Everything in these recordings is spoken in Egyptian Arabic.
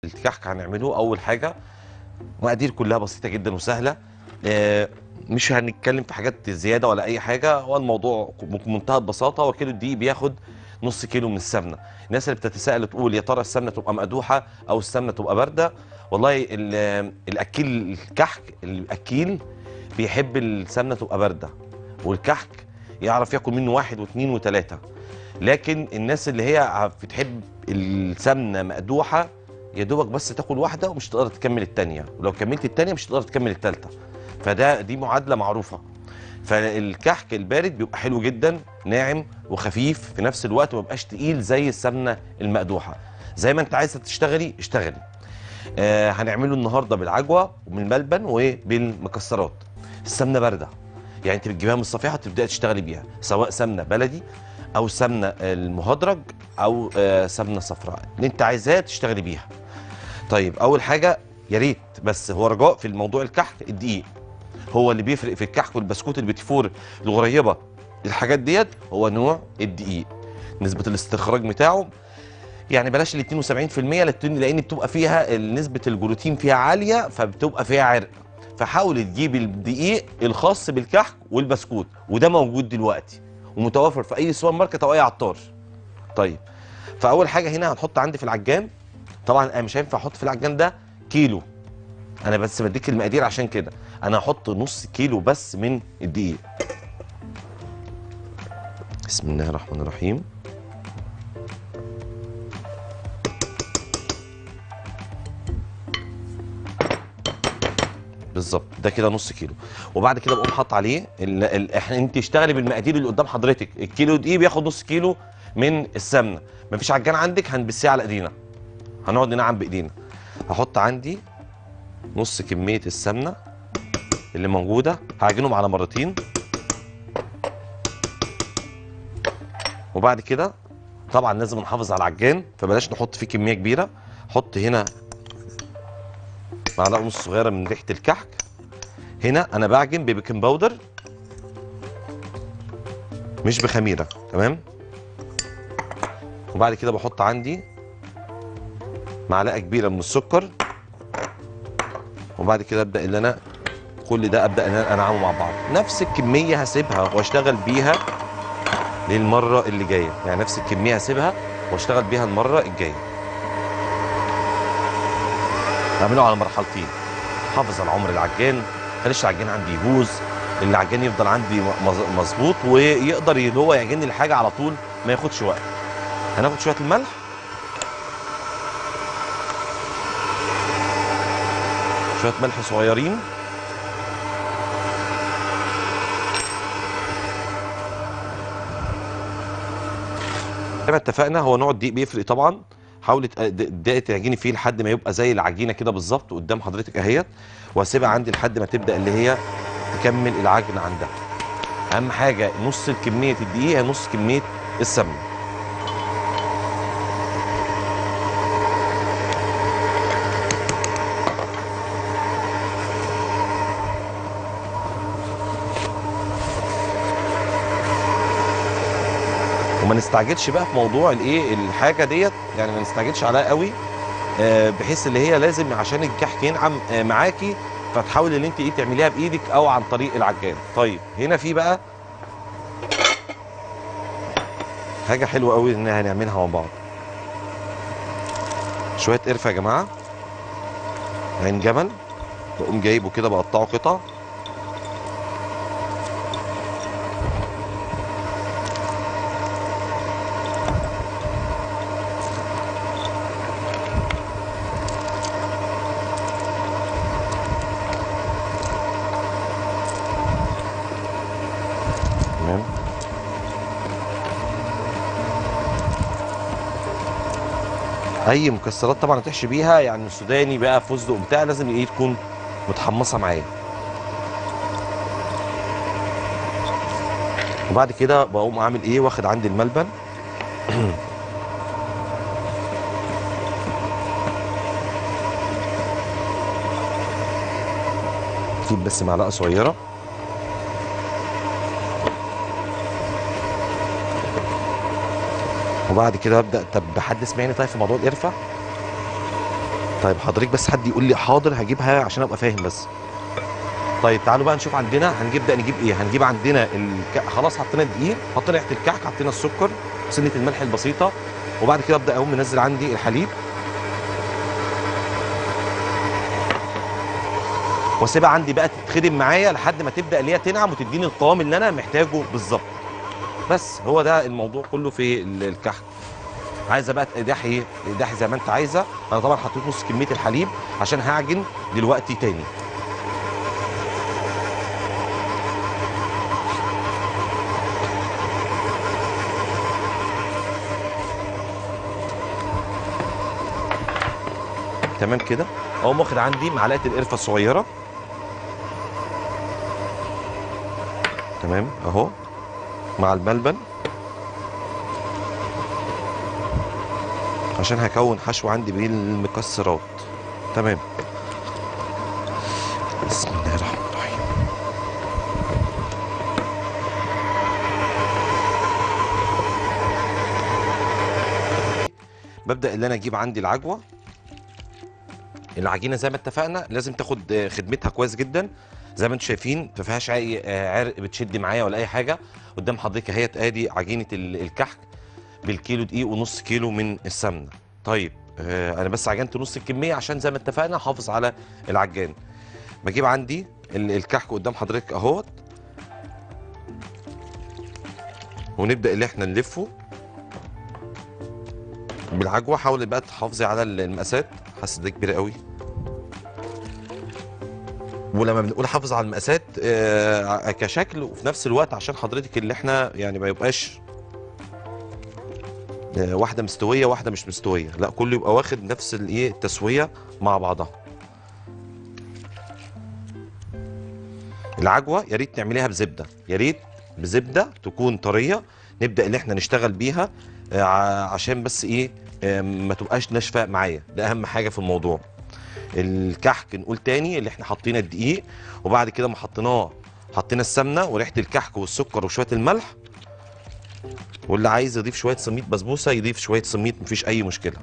الكحك هنعمله اول حاجه مقادير كلها بسيطه جدا وسهله آه، مش هنتكلم في حاجات زياده ولا اي حاجه هو الموضوع بمنتهى البساطه وكيلو الدقيق بياخد نص كيلو من السمنه الناس اللي بتتساءل تقول يا ترى السمنه تبقى مقدوحه او السمنه تبقى بارده والله ال- الاكيل الكحك الاكيل بيحب السمنه تبقى بارده والكحك يعرف ياكل منه واحد واثنين وثلاثه لكن الناس اللي هي بتحب السمنه مقدوحه يا دوبك بس تاكل واحده ومش تقدر تكمل الثانيه ولو كملت الثانيه مش تقدر تكمل الثالثه فده دي معادله معروفه فالكحك البارد بيبقى حلو جدا ناعم وخفيف في نفس الوقت ما بيبقاش تقيل زي السمنه المقدوحه زي ما انت عايزه تشتغلي اشتغلي آه هنعمله النهارده بالعجوه ومن الملبن وبالمكسرات السمنه بارده يعني انت بتجيبها من الصفيحه وتبداي تشتغلي بيها سواء سمنه بلدي او سمنه المهدرج او آه سمنه صفراء اللي انت عايزاه تشتغلي بيها طيب اول حاجه يا ريت بس هو رجاء في الموضوع الكحك الدقيق هو اللي بيفرق في الكحك والبسكوت البيتيفور الغريبه الحاجات ديت هو نوع الدقيق نسبه الاستخراج بتاعه يعني بلاش ال 72% لأن- لان بتبقى فيها نسبه الجلوتين فيها عاليه فبتبقى فيها عرق فحاول تجيب الدقيق الخاص بالكحك والبسكوت وده موجود دلوقتي ومتوفر في اي سوبر ماركت او اي عطار طيب فاول حاجه هنا هنحط عندي في العجان طبعا انا مش هينفع احط في العجان ده كيلو انا بس بديك المقادير عشان كده انا هحط نص كيلو بس من الدقيق بسم الله الرحمن الرحيم بالظبط ده كده نص كيلو وبعد كده بقوم حاطط عليه ال... ال... احنا انت اشتغلي بالمقادير اللي قدام حضرتك الكيلو دقيق بياخد نص كيلو من السمنه مفيش عجان عندك هنبسيه على ايدينا هنقعد ننعم بايدينا هحط عندي نص كميه السمنه اللي موجوده هعجنهم على مرتين وبعد كده طبعا لازم نحافظ على العجان فبلاش نحط فيه كميه كبيره حط هنا معلقه نص صغيره من ريحه الكحك هنا انا بعجن ببيكنج باودر مش بخميره تمام وبعد كده بحط عندي معلقه كبيره من السكر وبعد كده ابدا ان انا كل ده ابدا ان انا انعمه مع بعض نفس الكميه هسيبها واشتغل بيها للمره اللي جايه يعني نفس الكميه هسيبها واشتغل بيها المره الجايه بعمله على مرحلتين حافظ على عمر العجان خليش العجان عندي يبوظ العجان يفضل عندي مظ- مظبوط ويقدر اللي هو يعجن لي الحاجه على طول ما ياخدش وقت هناخد شويه الملح شويه ملح صغيرين زي ما اتفقنا هو نوع الدقيق بيفرق طبعا حاولي تق- د- الدقيق تعجني فيه لحد ما يبقى زي العجينه كده بالظبط قدام حضرتك اهيت واسيبها عندي لحد ما تبدا اللي هي تكمل العجن عندها اهم حاجه نص كميه الدقيق هي نص كميه السمنه وما نستعجلش بقى في موضوع الايه الحاجه ديت يعني ما نستعجلش عليها قوي آه، بحيث اللي هي لازم عشان الكحك ينعم آه، معاكي فتحاولي ان انت ايه تعمليها بايدك او عن طريق العجان طيب هنا في بقى حاجه حلوه قوي ان هنعملها مع بعض شويه قرفه يا جماعه عين جمل بقوم جايبه كده بقطعه قطع تمام اي مكسرات طبعا هتحشي بيها يعني السوداني بقى فستق بتاع لازم ايه تكون متحمصه معايا وبعد كده بقوم اعمل ايه واخد عندي الملبن اجيب بس معلقه صغيره وبعد كده ابدا طب حد سمعني طيب في موضوع القرفه طيب حضرتك بس حد يقول لي حاضر هجيبها عشان ابقى فاهم بس طيب تعالوا بقى نشوف عندنا هنبدا نجيب ايه هنجيب عندنا الك... خلاص حطينا الدقيق حطينا ريحه الكحك حطينا السكر سنه الملح البسيطه وبعد كده ابدا اقوم منزل عندي الحليب واسيبها عندي بقى تتخدم معايا لحد ما تبدا اللي هي تنعم وتديني القوام اللي انا محتاجه بالظبط بس هو ده الموضوع كله في ال- الكحك عايزه بقى تقدحي اقدحي زي ما انت عايزه انا طبعا حطيت نص كميه الحليب عشان هعجن دلوقتي تاني تمام كده اقوم واخد عندي معلقه القرفه الصغيره تمام اهو مع الملبن عشان هكون حشو عندي بالمكسرات تمام بسم الله الرحمن الرحيم ببدا اللي انا اجيب عندي العجوه العجينه زي ما اتفقنا لازم تاخد آه، خدمتها كويس جدا زي ما انتم شايفين ما فيهاش اي آه، عرق بتشد معايا ولا اي حاجه قدام حضرتك اهيت ادي عجينه ال- الكحك بالكيلو دقيق ونص كيلو من السمنه طيب آه، انا بس عجنت نص الكميه عشان زي ما اتفقنا احافظ على العجان بجيب عندي ال- الكحك قدام حضرتك اهوت ونبدا اللي احنا نلفه بالعجوه حاول بقى تحافظي على ال- المقاسات حاسس ده كبير قوي ولما بنقول حافظ على المقاسات آه، كشكل وفي نفس الوقت عشان حضرتك اللي احنا يعني ما يبقاش آه، واحده مستويه واحده مش مستويه لا كله يبقى واخد نفس الايه التسويه مع بعضها العجوه يا ريت تعمليها بزبده يا ريت بزبده تكون طريه نبدا اللي احنا نشتغل بيها آه، ع- عشان بس ايه آه، ما تبقاش ناشفه معايا ده اهم حاجه في الموضوع الكحك نقول تاني اللي احنا حطينا الدقيق وبعد كده ما حطيناه حطينا السمنه وريحه الكحك والسكر وشويه الملح واللي عايز يضيف شويه سميد بسبوسه يضيف شويه سميد مفيش اي مشكله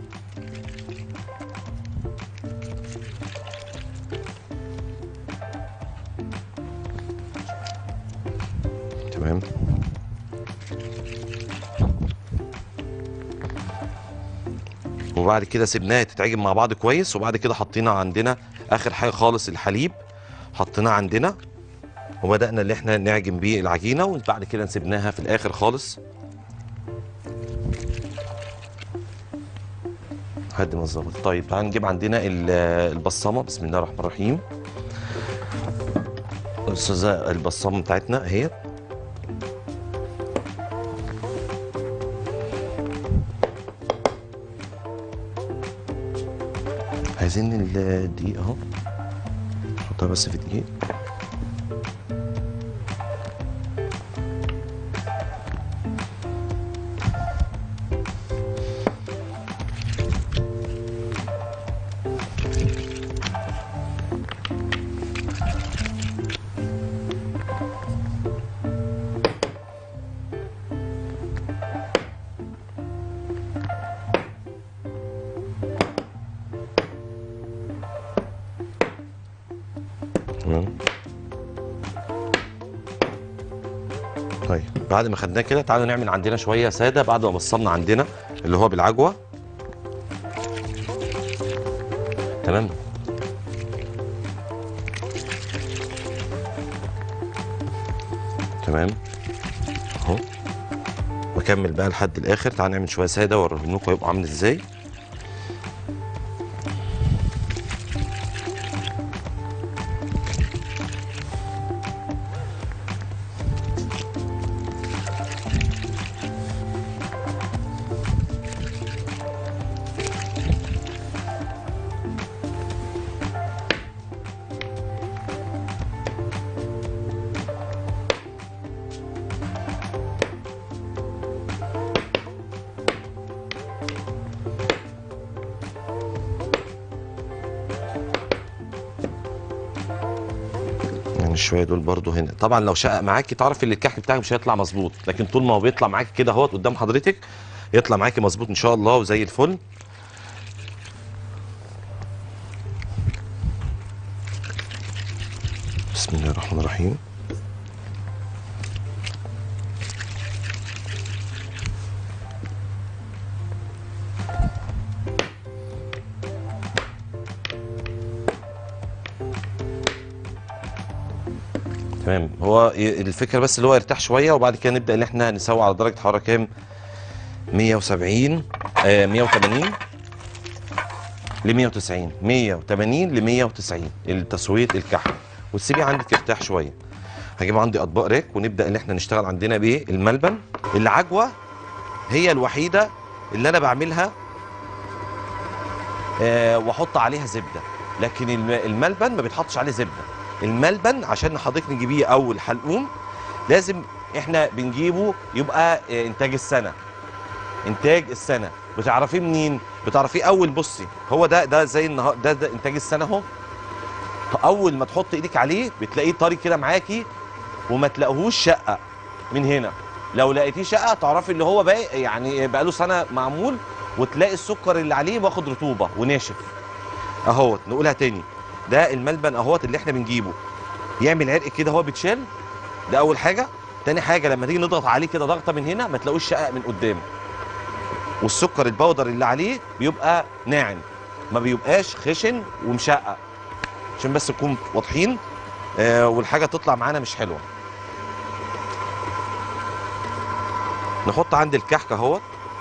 تمام وبعد كده سيبناها تتعجن مع بعض كويس وبعد كده حطينا عندنا اخر حاجه خالص الحليب حطيناه عندنا وبدانا اللي احنا نعجن بيه العجينه وبعد كده سيبناها في الاخر خالص لحد ما ظبط طيب تعال نجيب عندنا ال- البصمه بسم الله الرحمن الرحيم الاستاذه البصمه بتاعتنا اهي عايزين الدقيق اهو نحطها بس في الدقيق تمام طيب بعد ما خدناه كده تعالوا نعمل عندنا شويه ساده بعد ما بصمنا عندنا اللي هو بالعجوه تمام تمام اهو واكمل بقى لحد الاخر تعال نعمل شويه ساده واوريهم لكم هيبقوا عامل ازاي يعني شويه دول برضو هنا طبعا لو شقق معاكي تعرفي ان الكحك بتاعك مش هيطلع مظبوط لكن طول ما هو بيطلع معاكي كده اهوت قدام حضرتك يطلع معاكي مظبوط ان شاء الله وزي الفل بسم الله الرحمن الرحيم تمام هو ي- الفكره بس اللي هو يرتاح شويه وبعد كده نبدا ان احنا نسوي على درجه حراره كام 170 آه 180 ل 190 180 ل 190 التسويه الكحك وتسيبيه عندك يرتاح شويه هجيب عندي اطباق ريك ونبدا ان احنا نشتغل عندنا بايه الملبن العجوه هي الوحيده اللي انا بعملها آه واحط عليها زبده لكن الم- الملبن ما بيتحطش عليه زبده الملبن عشان حضرتك نجيبيه اول حلقوم لازم احنا بنجيبه يبقى آه، انتاج السنه انتاج السنه بتعرفيه منين بتعرفيه اول بصي هو ده ده زي النهار ده, ده انتاج السنه اهو اول ما تحط ايدك عليه بتلاقيه طري كده معاكي وما تلاقيهوش شقه من هنا لو لقيتيه شقه تعرفي اللي هو بقى يعني بقاله سنه معمول وتلاقي السكر اللي عليه واخد رطوبه وناشف اهوت نقولها تاني ده الملبن اهوت اللي احنا بنجيبه يعمل عرق كده هو بيتشال ده اول حاجه تاني حاجه لما تيجي نضغط عليه كده ضغطه من هنا ما تلاقوش شقق من قدام والسكر البودر اللي عليه بيبقى ناعم ما بيبقاش خشن ومشقق عشان بس نكون واضحين آه والحاجه تطلع معانا مش حلوه نحط عند الكحك اهوت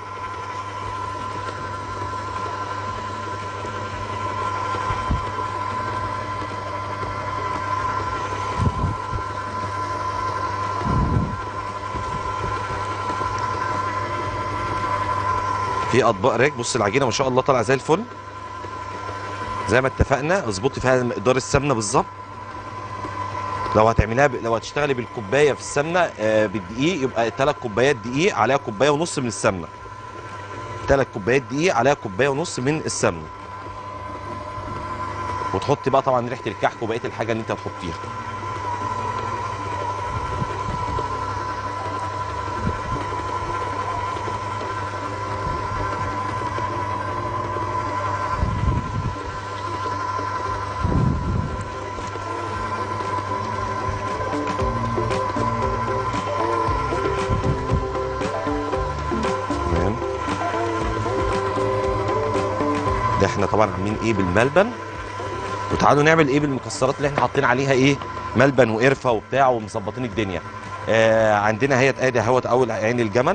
في اطباق راك بص العجينه ما شاء الله طالعه زي الفل زي ما اتفقنا اظبطي فيها مقدار السمنه بالظبط لو هتعمليها ب... لو هتشتغلي بالكوبايه في السمنه آه بالدقيق يبقى ثلاث كوبايات دقيق عليها كوبايه ونص من السمنه ثلاث كوبايات دقيق عليها كوبايه ونص من السمنه وتحطي بقى طبعا ريحه الكحك وبقيه الحاجه اللي انت هتحطيها تمام ده احنا طبعا عاملين ايه بالملبن وتعالوا نعمل ايه بالمكسرات اللي احنا حاطين عليها ايه ملبن وقرفه وبتاع ومظبطين الدنيا آه عندنا هي ادي اهوت اول عين الجمل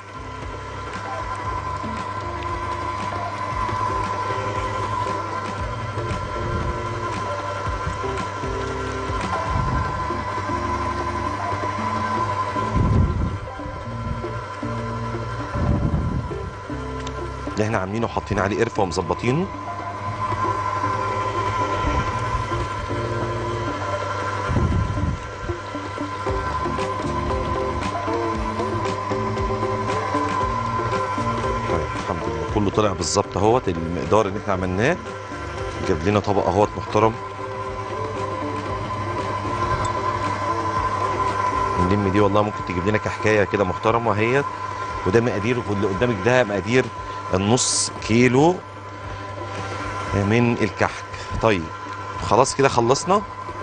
اللي احنا عاملينه وحاطين عليه قرفه ومظبطينه طيب الحمد لله كله طلع بالظبط اهوت المقدار اللي احنا عملناه جاب لنا طبق اهوت محترم نلم دي والله ممكن تجيب لنا كحكايه كده محترمه اهيت وده مقادير واللي قدامك ده مقادير النص كيلو من الكحك طيب خلاص كده خلصنا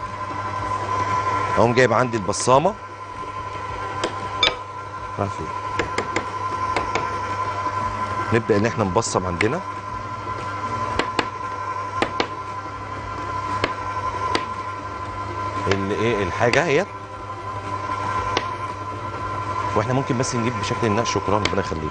اقوم جايب عندي البصامه راح فين؟ نبدا ان احنا نبصم عندنا ال- ايه الحاجه اهيت واحنا ممكن بس نجيب بشكل النقش شكرا ربنا يخليك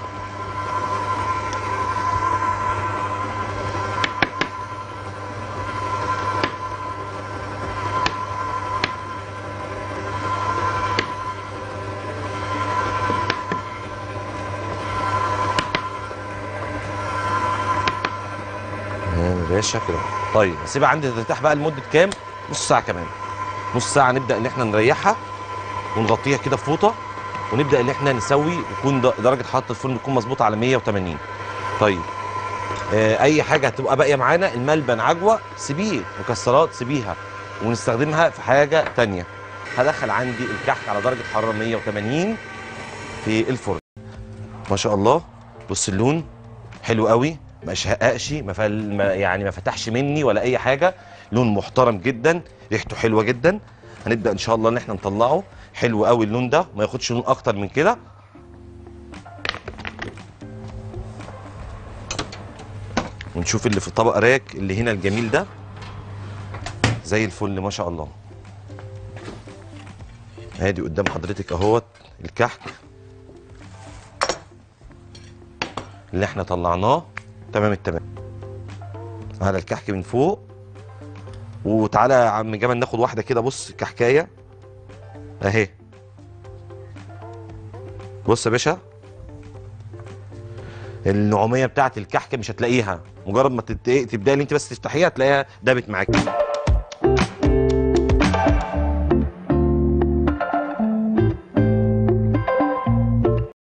تمام يا باشا كده طيب هسيبها عندي ترتاح بقى لمده كام؟ نص ساعه كمان نص ساعه نبدا ان احنا نريحها ونغطيها كده بفوطه ونبدا ان احنا نسوي يكون د- درجه حراره الفرن تكون مظبوطه على 180 طيب آه اي حاجه هتبقى باقيه معانا الملبن عجوه سيبيه مكسرات سيبيها ونستخدمها في حاجه تانية هدخل عندي الكحك على درجه حراره 180 في الفرن ما شاء الله بص اللون حلو قوي ما شهقش ما, فل... ما يعني ما فتحش مني ولا اي حاجه لون محترم جدا ريحته حلوه جدا هنبدا ان شاء الله ان احنا نطلعه حلو قوي اللون ده ما ياخدش لون اكتر من كده ونشوف اللي في الطبق راك اللي هنا الجميل ده زي الفل ما شاء الله ادي قدام حضرتك اهوت الكحك اللي احنا طلعناه تمام التمام على الكحك من فوق وتعالى يا عم جمال ناخد واحده كده بص كحكايه اهي بص يا باشا النعوميه بتاعت الكحك مش هتلاقيها مجرد ما تت- تبداي اللي انت بس تفتحيها تلاقيها دابت معاكي